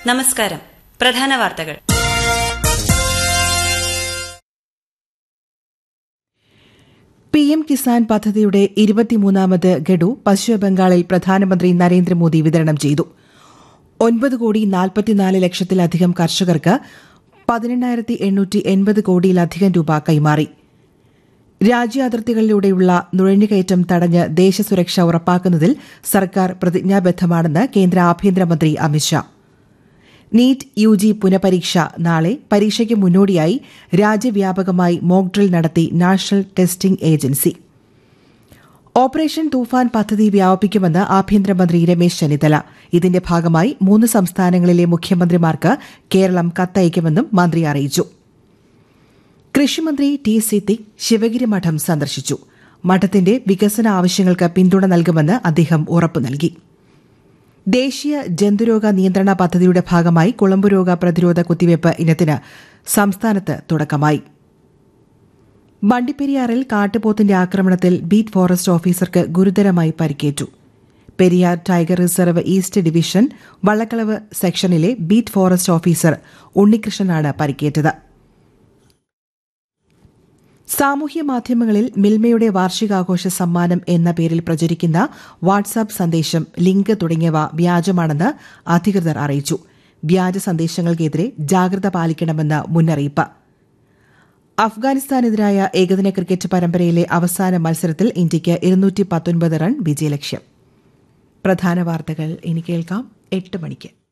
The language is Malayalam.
നമസ്കാരം പ്രധാന വാർത്തകൾ പി എം കിസാൻ പദ്ധതിയുടെ ഇരുപത്തിമൂന്നാമത് ഗഡു പശ്ചിമബംഗാളിൽ പ്രധാനമന്ത്രി നരേന്ദ്രമോദി വിതരണം ചെയ്തു ഒൻപത് കോടി നാൽപ്പത്തിനാല് ലക്ഷത്തിലധികം കർഷകർക്ക് പതിനെണ്ണായിരത്തി എണ്ണൂറ്റി എൺപത് കോടിയിലധികം രൂപ കൈമാറി രാജ്യാതിർത്തികളിലൂടെയുള്ള നുഴഞ്ഞുകയറ്റം തടഞ്ഞ് ദേശസുരക്ഷ ഉറപ്പാക്കുന്നതിൽ സർക്കാർ പ്രതിജ്ഞാബദ്ധമാണെന്ന് കേന്ദ്ര ആഭ്യന്തരമന്ത്രി അമിത്ഷാ നീറ്റ് യു ജി പുനഃപരീക്ഷ നാളെ പരീക്ഷയ്ക്ക് മുന്നോടിയായി രാജ്യവ്യാപകമായി മോക്ക് ഡ്രിൽ നടത്തി national testing agency operation Toofan പദ്ധതി വ്യാപിപ്പിക്കുമെന്ന് ആഭ്യന്തരമന്ത്രി രമേശ് ചെന്നിത്തല ഇതിന്റെ ഭാഗമായി മൂന്ന് സംസ്ഥാനങ്ങളിലെ മുഖ്യമന്ത്രിമാർക്ക് കേരളം കത്തയക്കുമെന്നും മന്ത്രി അറിയിച്ചു കൃഷിമന്ത്രി ടി സിദ്ദിഖ് ശിവഗിരി മഠം സന്ദർശിച്ചു മഠത്തിന്റെ വികസന ആവശ്യങ്ങൾക്ക് പിന്തുണ നൽകുമെന്ന് അദ്ദേഹം ഉറപ്പു നൽകി ദേശീയ ജന്തുരോഗ നിയന്ത്രണ പദ്ധതിയുടെ ഭാഗമായി കുളമ്പുരോഗ പ്രതിരോധ കുത്തിവയ്പ് ഇനത്തിന് സംസ്ഥാനത്ത് തുടക്കമായി വണ്ടിപ്പെരിയാറിൽ കാട്ടുപോത്തിന്റെ ആക്രമണത്തിൽ ബീറ്റ് ഫോറസ്റ്റ് ഓഫീസർക്ക് ഗുരുതരമായി പരിക്കേറ്റു Periyar tiger reserve east division Vallakkalavu സെക്ഷനിലെ ബീറ്റ് ഫോറസ്റ്റ് ഓഫീസർ ഉണ്ണികൃഷ്ണനാണ് പരിക്കേറ്റത് സാമൂഹ്യ മാധ്യമങ്ങളിൽ മിൽമയുടെ വാർഷികാഘോഷ സമ്മാനം എന്ന പേരിൽ പ്രചരിക്കുന്ന വാട്സാപ്പ് സന്ദേശം ലിങ്ക് തുടങ്ങിയവ വ്യാജമാണെന്ന് അധികൃതർ അറിയിച്ചു വ്യാജ സന്ദേശങ്ങൾക്കെതിരെ ജാഗ്രത പാലിക്കണമെന്ന് മുന്നറിയിപ്പ് അഫ്ഗാനിസ്ഥാനെതിരായ ഏകദിന ക്രിക്കറ്റ് പരമ്പരയിലെ അവസാന മത്സരത്തിൽ ഇന്ത്യയ്ക്ക് ഇരുന്നൂറ്റി പത്തൊൻപത് റൺ വിജയലക്ഷ്യം പ്രധാന വാർത്തകൾ ഇനി കേൾക്കാം എട്ട് മണിക്ക്